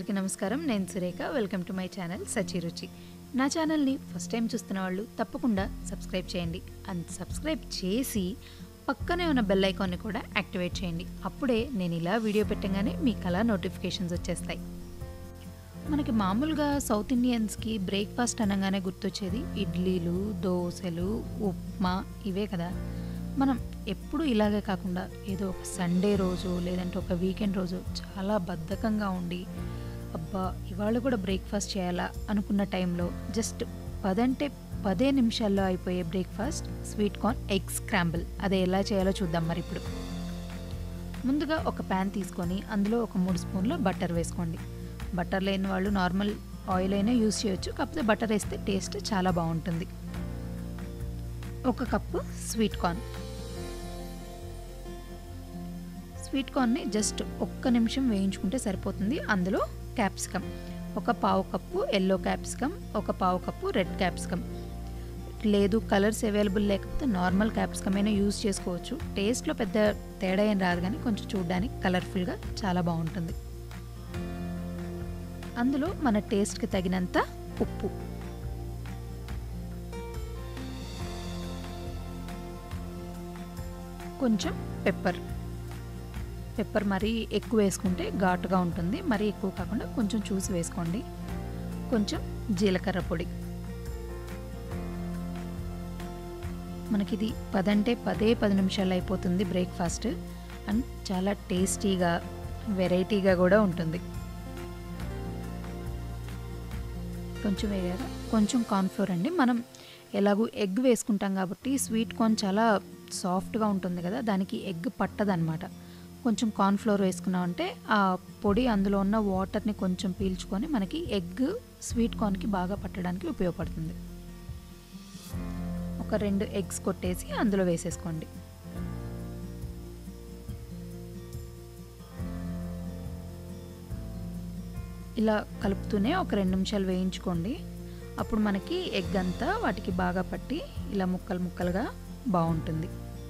అందరికీ నమస్కారం నేను Surekha welcome to my channel Sachiruchi నా ఛానల్ని ఫస్ట్ టైం చూస్తున్న వాళ్ళు తప్పకుండా సబ్స్క్రైబ్ చేయండి అండ్ సబ్స్క్రైబ్ చేసి పక్కనే ఉన్న బెల్ ఐకాన్ని కూడా యాక్టివేట్ చేయండి అప్పుడే నేను ఇలా వీడియో పెట్టగానే మీకు అలా నోటిఫికేషన్స్ వచ్చేస్తాయి మనకి మామూలుగా సౌత్ ఇండియన్స్కి బ్రేక్ఫాస్ట్ అనగానే గుర్తొచ్చేది ఇడ్లీలు దోశలు ఉప్మా ఇవే కదా మనం ఎప్పుడు ఇలాగే కాకుండా ఏదో ఒక సండే రోజు లేదంటే ఒక వీకెండ్ రోజు చాలా బద్ధకంగా ఉండి అబ్బా ఇవాళ కూడా బ్రేక్ఫాస్ట్ చేయాలా అనుకున్న టైంలో జస్ట్ పదంటే పదే నిమిషాల్లో అయిపోయే breakfast sweet corn egg scramble అదే ఎలా చేయాలో చూద్దాం మరి ఇప్పుడు ముందుగా ఒక ప్యాన్ తీసుకొని అందులో ఒక మూడు స్పూన్ల బటర్ వేసుకోండి బటర్ లేని వాళ్ళు నార్మల్ ఆయిల్ అయినా యూస్ చేయొచ్చు కాకపోతే బటర్ వేస్తే టేస్ట్ చాలా బాగుంటుంది ఒక కప్పు స్వీట్ కార్న్ స్వీట్ కార్న్ని జస్ట్ ఒక్క నిమిషం వేయించుకుంటే సరిపోతుంది అందులో క్యాప్సికమ్ ఒక పావు కప్పు ఎల్లో క్యాప్సికమ్ ఒక పావు కప్పు రెడ్ క్యాప్సికమ్ లేదు కలర్స్ అవైలబుల్ లేకపోతే నార్మల్ క్యాప్సికమ్ అయినా యూజ్ చేసుకోవచ్చు టేస్ట్లో పెద్ద తేడా ఏం రాదు కానీ కొంచెం చూడడానికి కలర్ఫుల్గా చాలా బాగుంటుంది అందులో మన టేస్ట్కి తగినంత ఉప్పు కొంచెం పెప్పర్ పెప్పర్ మరీ ఎక్కువ వేసుకుంటే ఘాటుగా ఉంటుంది మరీ ఎక్కువ కాకుండా కొంచెం చూసి వేసుకోండి కొంచెం జీలకర్ర పొడి మనకి ఇది పదంటే పదే పది నిమిషాలు అయిపోతుంది బ్రేక్ఫాస్ట్ అండ్ చాలా టేస్టీగా వెరైటీగా కూడా ఉంటుంది కొంచెం వేయారా కొంచెం కార్న్ఫ్లోర్ అండి మనం ఎలాగూ ఎగ్ వేసుకుంటాం కాబట్టి స్వీట్ కార్న్ చాలా సాఫ్ట్గా ఉంటుంది కదా దానికి ఎగ్ పట్టదనమాట కొంచెం కార్న్ఫ్లోర్ వేసుకున్నామంటే ఆ పొడి అందులో ఉన్న వాటర్ని కొంచెం పీల్చుకొని మనకి ఎగ్ స్వీట్ కార్న్కి బాగా పట్టడానికి ఉపయోగపడుతుంది ఒక రెండు ఎగ్స్ కొట్టేసి అందులో వేసేసుకోండి ఇలా కలుపుతూనే ఒక రెండు నిమిషాలు వేయించుకోండి అప్పుడు మనకి ఎగ్ అంతా వాటికి బాగా పట్టి ఇలా ముక్కలు ముక్కలుగా బాగుంటుంది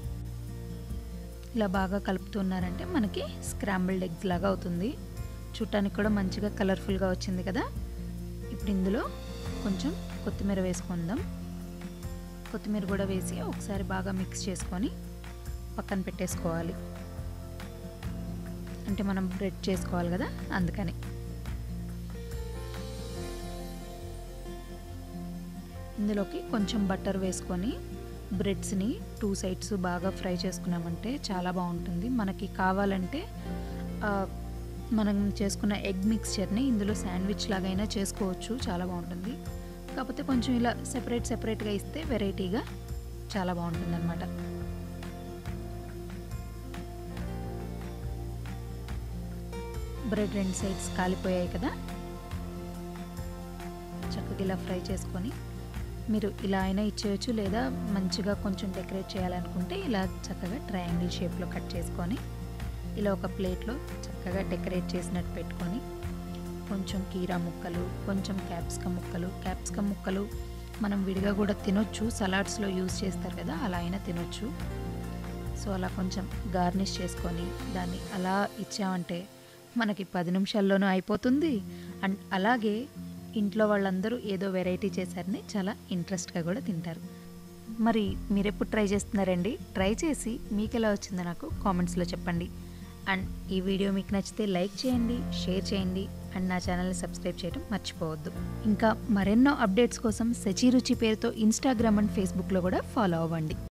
ఇలా బాగా కలుపుతున్నారంటే మనకి స్క్రాంబుల్డ్ ఎగ్స్ లాగా అవుతుంది చూడటానికి కూడా మంచిగా కలర్ఫుల్గా వచ్చింది కదా ఇప్పుడు ఇందులో కొంచెం కొత్తిమీర వేసుకుందాం కొత్తిమీర కూడా వేసి ఒకసారి బాగా మిక్స్ చేసుకొని పక్కన పెట్టేసుకోవాలి అంటే మనం బ్రెడ్ చేసుకోవాలి కదా అందుకని ఇందులోకి కొంచెం బటర్ వేసుకొని బ్రెడ్స్ని టూ సైడ్స్ బాగా ఫ్రై చేసుకున్నామంటే చాలా బాగుంటుంది మనకి కావాలంటే మనం చేసుకున్న ఎగ్ మిక్స్చర్ని ఇందులో శాండ్విచ్ లాగైనా చేసుకోవచ్చు చాలా బాగుంటుంది కాకపోతే కొంచెం ఇలా సెపరేట్ సెపరేట్గా ఇస్తే వెరైటీగా చాలా బాగుంటుంది అనమాట బ్రెడ్ రెండు సైడ్స్ కాలిపోయాయి కదా చక్కగా ఇలా ఫ్రై చేసుకొని మీరు ఇలా అయినా ఇచ్చేయచ్చు లేదా మంచిగా కొంచెం డెకరేట్ చేయాలనుకుంటే ఇలా చక్కగా ట్రయాంగిల్ షేప్లో కట్ చేసుకొని ఇలా ఒక ప్లేట్లో చక్కగా డెకరేట్ చేసినట్టు పెట్టుకొని కొంచెం కీరా ముక్కలు కొంచెం క్యాప్సికమ్ ముక్కలు క్యాప్సికమ్ ముక్కలు మనం విడిగా కూడా తినొచ్చు సలాడ్స్లో యూజ్ చేస్తారు కదా అలా అయినా తినొచ్చు సో అలా కొంచెం గార్నిష్ చేసుకొని దాన్ని అలా ఇచ్చామంటే మనకి పది నిమిషాల్లోనూ అయిపోతుంది అండ్ అలాగే ఇంట్లో వాళ్ళందరూ ఏదో వెరైటీ చేశారని చాలా ఇంట్రెస్ట్గా కూడా తింటారు మరి మీరు ఎప్పుడు ట్రై చేస్తున్నారండి ట్రై చేసి మీకు ఎలా వచ్చిందో నాకు కామెంట్స్లో చెప్పండి అండ్ ఈ వీడియో మీకు నచ్చితే లైక్ చేయండి షేర్ చేయండి అండ్ నా ఛానల్ని సబ్స్క్రైబ్ చేయడం మర్చిపోవద్దు ఇంకా మరెన్నో అప్డేట్స్ కోసం సచిరుచి పేరుతో ఇన్స్టాగ్రామ్ అండ్ ఫేస్బుక్లో కూడా ఫాలో అవ్వండి